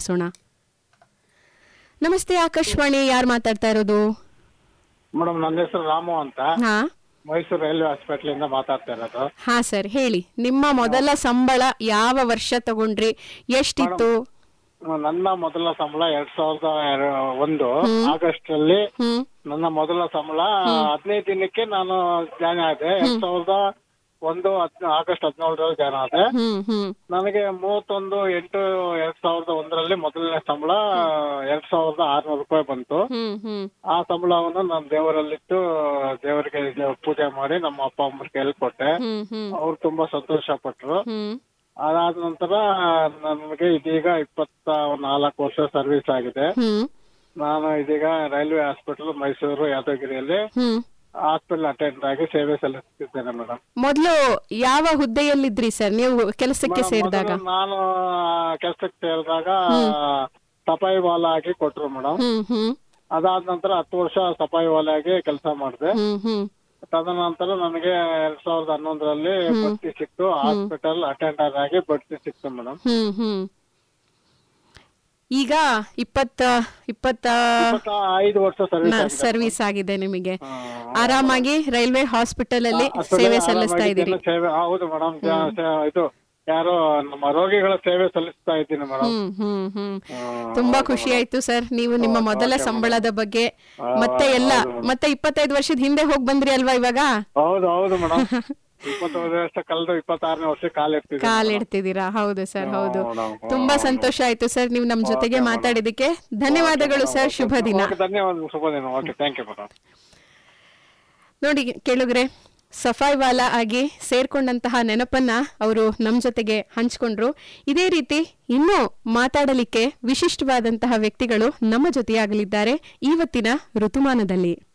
ಮಾತಾಡ್ಸೋಣ ನಮಸ್ತೆ ಆಕಾಶವಾಣಿ ಯಾರು ಮಾತಾಡ್ತಾ ಇರೋದು ಮೇಡಮ್ ನನ್ನ ಹೆಸರು ರಾಮು ಅಂತ ಹಾ ಮೈಸೂರು ರೈಲ್ವೆ ಹಾಸ್ಪಿಟಲ್ ಇಂದ ಮಾತಾಡ್ತಾ ಇರೋದು ಹಾ ಸರ್ ಹೇಳಿ ನಿಮ್ಮ ಮೊದಲ ಸಂಬಳ ಯಾವ ವರ್ಷ ತಗೊಂಡ್ರಿ ಎಷ್ಟಿತ್ತು ನನ್ನ ಮೊದಲ ಸಂಬಳ ಎರಡ್ ಸಾವಿರದ ಎರ- ಒಂದು ಆಗಸ್ಟ್ ಅಲ್ಲಿ ಹ್ಮ್ ನನ್ನ ಮೊದಲ ಸಂಬಳ ಹದಿನೈದು ದಿನಕ್ಕೆ ನಾನು ಜಾಯ್ನ್ ಆದೆ ಎರಡ್ ಸಾವಿರದ ಒಂದು ಹದ್- ಆಗಸ್ಟ್ ಹದಿನೇಳರಲ್ಲಿ ಜಾಯ್ನ್ ಆದೆ ಹ್ಮ್ ಹ್ಮ್ ನನಗೆ ಮೂವತ್ತೊಂದು ಎಂಟು ಎರಡ್ ಸಾವಿರದ ಒಂದರಲ್ಲಿ ಮೊದಲನೇ ಸಂಬಳ ಎರಡ್ ಸಾವಿರದ ಆರ್ನೂರು ರೂಪಾಯಿ ಬಂತು ಹ್ಮ್ ಹ್ಮ್ ಆ ಸಂಬಳವನ್ನು ನಾನು ದೇವರಲ್ಲಿಟ್ಟು ದೇವರಿಗೆ ಪೂಜೆ ಮಾಡಿ ನಮ್ಮ ಅಪ್ಪ ಅಮ್ಮರಿಗೆ ಹೆಲ್ಪ್ ಕೊಟ್ಟೆ ಹ್ಮ್ ಹ್ಮ್ ಅವ್ರು ತುಂಬಾ ಸಂತೋಷ ಪಟ್ರು ಹ್ಮ್ ಅದಾದ ನಂತರ ನನಗೆ ಇದೀಗ ಇಪ್ಪತ್ತ ನಾಲ್ಕು ವರ್ಷ ಸರ್ವಿಸ್ ಆಗಿದೆ ಹ್ಮ್ ನಾನು ಇದೀಗ ರೈಲ್ವೆ ಹಾಸ್ಪಿಟಲ್ ಮೈಸೂರು ಯಾದಗಿರಿಯಲ್ಲಿ ಹ್ಮ್ ಹಾಸ್ಪಿಟಲ್ ಅಟೆಂಡ್ ಆಗಿ ಸೇವೆ ಸಲ್ಲಿಸುತ್ತಿದ್ದೇನೆ ಮೇಡಮ್ ಮೊದಲು ಯಾವ ಹುದ್ದೆಯಲ್ಲಿದ್ರಿ ಸರ್ ನೀವು ಕೆಲಸಕ್ಕೆ ಸೇರಿದಾಗ ನಾನು ಕೆಲಸಕ್ಕೆ ಸೇರಿದಾಗ ಸಫಾಯಿ ವಾಲ ಆಗಿ ಕೊಟ್ರು ಮೇಡಮ್ ಹ್ಮ್ ಹ್ಮ್ ಅದಾದ ನಂತರ ಹತ್ತು ವರ್ಷ ಸಫಾಯಿ ವಾಲ ಆಗಿ ಕೆಲಸ ಮಾಡಿದೆ ಹ್ಮ್ ಹ್ಮ್ ತದನಂತರ ನನಗೆ ಎರಡ್ ಸಾವಿರದ ಹನ್ನೊಂದರಲ್ಲಿ ಬಡ್ತಿ ಸಿಕ್ತು ಹಾಸ್ಪಿಟಲ್ ಅಟೆಂಡರ್ ಆಗಿ ಬಡ್ತಿ ಸಿಕ್ತು ಮೇಡಮ್ ಹ್ಮ್ ಹ್ಮ್ ಈಗ ಇಪ್ಪತ್ತ ಇಪ್ಪತ್ತ ಇಪ್ಪತ್ತ ಐದು ವರ್ಷ ಸರ್ವಿಸ್ ನ- ಆಗಿದೆ ಸರ್ವಿಸ್ ಆಗಿದೆ ನಿಮಗೆ ಆರಾಮಾಗಿ ರೈಲ್ವೆ ಹಾಸ್ಪಿಟಲ್ ಅಲ್ಲಿ ಸೇವೆ ಸಲ್ಲಿಸ್ತಾ ಇದ್ದೀರಿ ಆರಾಮಾಗಿ ಸೇವೆ ಹೌದು ಮೇಡಮ್ ಇದು ಯಾರೋ ನಮ್ಮ ರೋಗಿಗಳ ಸೇವೆ ಸಲ್ಲಿಸ್ತಾ ಇದ್ದೀನಿ ಮೇಡಮ್ ಹ್ಮ್ ಹ್ಮ್ ಹ್ಮ್ ತುಂಬಾ ಖುಷಿ ಆಯ್ತು ಸರ್ ನೀವು ನಿಮ್ಮ ಮೊದಲ ಸಂಬಳದ ಬಗ್ಗೆ ಮತ್ತೆ ಎಲ್ಲ ಮತ್ತೆ ಇಪ್ಪತ್ತೈದು ವರ್ಷದ ಹಿಂದೆ ಹೋಗ್ ಬಂದ್ರಿ ಅಲ್ವಾ ಇವಾಗ ಹೌದು ಹೌದು ಮೇಡಮ್ ಇಪ್ಪತ್ತೊಂದು ವರ್ಷ ಕಳೆದು ಇಪ್ಪತ್ತಾರನೇ ವರ್ಷ ಕಾಲಿಡ್ತಿದ್ದೆ ಕಾಲಿಡ್ತಿದ್ದೀರಾ ಹೌದು ಸರ್ ಹೌದು ಮೇಡಮ್. ತುಂಬಾ ಸಂತೋಷ ಆಯ್ತು ಸರ್ ನೀವು ನಮ್ ಜೊತೆಗೆ ಮಾತಾಡಿದಕ್ಕೆ ಧನ್ಯವಾದಗಳು ಸರ್ ಶುಭ ದಿನ ಓಕೆ ಧನ್ಯವಾದ ಶುಭ ದಿನ ಓಕೆ ಥ್ಯಾಂಕ್ ಯು ಮೇಡಮ್ ನೋಡಿ ಕೇಳುಗ್ರೆ ಸಫಾಯಿ ವಾಲ ಆಗಿ ಸೇರ್ಕೊಂಡಂತಹ ನೆನಪನ್ನ ಅವರು ನಮ್ಮ ಜೊತೆಗೆ ಹಂಚ್ಕೊಂಡ್ರು ಇದೇ ರೀತಿ ಇನ್ನೂ ಮಾತಾಡಲಿಕ್ಕೆ ವಿಶಿಷ್ಟವಾದಂತಹ ವ್ಯಕ್ತಿಗಳು ನಮ್ಮ ಜೊತೆಯಾಗಲಿದ್ದಾರೆ ಇವತ್ತಿನ ಋತುಮಾನದಲ್ಲಿ